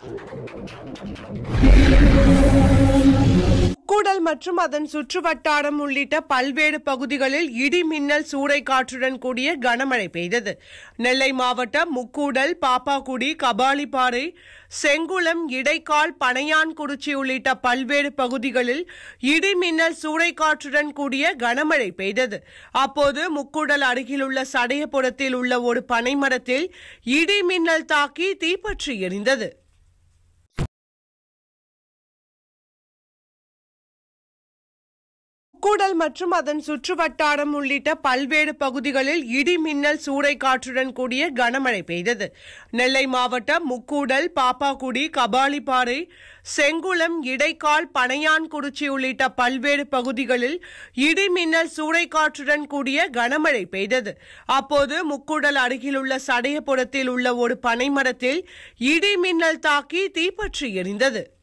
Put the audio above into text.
கூடல் மற்றும் அதன் சுற்றுவட்டாரம் உள்ளிட்ட பல்வேறு பகுதிகளில் இடி மின்னல் சூறை காற்றுடன் கூடிய கனமழை பெய்தது நெல்லை மாவட்டம் முக்கூடல் பாப்பாக்குடி கபாலிப்பாறை செங்குளம் இடைக்கால் பனையான்குறிச்சி உள்ளிட்ட பல்வேறு பகுதிகளில் இடி மின்னல் சூறைக்காற்றுடன் கூடிய கனமழை பெய்தது அப்போது முக்கூடல் அருகிலுள்ள சடையபுரத்தில் உள்ள ஒரு பனைமரத்தில் இடி மின்னல் தாக்கி தீப்பற்றி எரிந்தது கூடல் மற்றும் அதன் சுற்றுவட்டாரம் உள்ளிட்ட பல்வேறு பகுதிகளில் இடி மின்னல் சூறை காற்றுடன் கூடிய கனமழை பெய்தது நெல்லை மாவட்டம் முக்கூடல் பாப்பாக்குடி கபாலிப்பாறை செங்குளம் இடைக்கால் பனையான்குறிச்சி உள்ளிட்ட பல்வேறு பகுதிகளில் இடி மின்னல் சூறை காற்றுடன் கூடிய கனமழை பெய்தது அப்போது முக்கூடல் அருகிலுள்ள சடையபுரத்தில் உள்ள ஒரு பனைமரத்தில் இடி மின்னல் தாக்கி தீப்பற்றி எரிந்தது